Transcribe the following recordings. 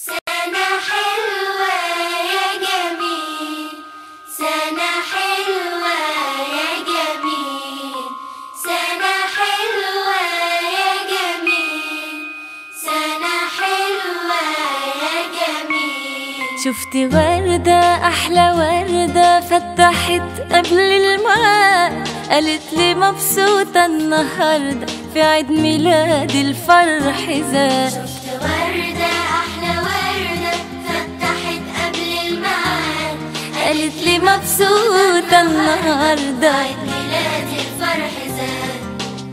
سنة حلوة يا جميل سنة حلوة يا جميل سنة حلوة يا جميل سنة حلوة يا جميل شفت وردة أحلى وردة فتحت قبل الميعاد قالت لي مبسوطة النهاردة في عيد ميلادي الفرح زاد شفت وردة أحلى وردة فتحت قبل الميعاد قالت لي مبسوطة النهاردة عيد ميلادي الفرح زاد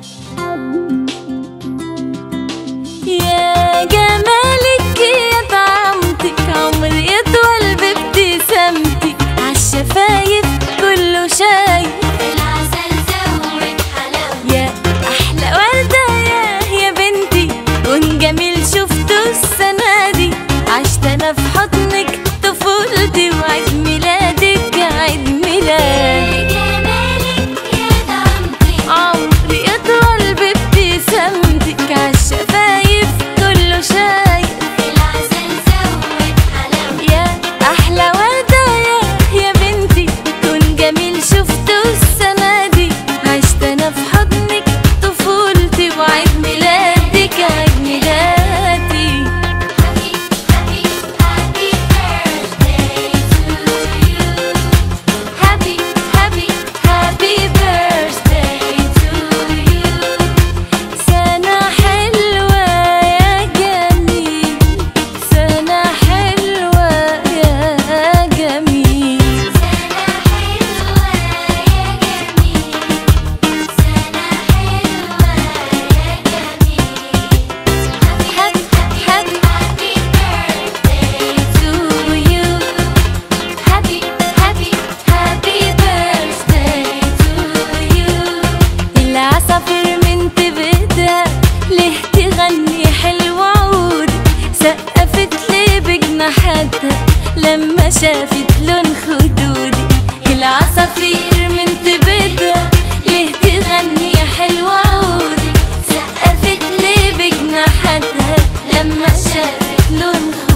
يا جمالك يا طعمتك عمري يطول بابتسامتك عالشفايف كله شايف العسل زود حلاوة يا احلى ورده يا يا بنتي كون جميل شفته السنه دي عشت انا في حضنك طفولتي وعيد ميلادك عيد ميلادي جمالك يا دمتي عمري يطول بابتسامتك عالشفايف كله شايف العسل زود حلاوة يا احلى ورده يا يا بنتي كون جميل شفته السنه دي عشت انا في حضنك طفولتي وعيد ميلادك عيد ميلادي Happy, happy, happy birthday to you. happy happy happy birthday to you سنة حلوة يا جميل سنة حلوة يا جميل سنة حلوة يا جميل سنة حلوة يا جميل happy happy happy birthday to you happy happy happy birthday to you العصافير من تبدأ ليه تغني حلو عود سقفت لي بجناحاتها لما شافت لون خدودي العصافير من تبدأ ليه تغني حلو عودي سقفت لي بجناحاتها لما شافت لون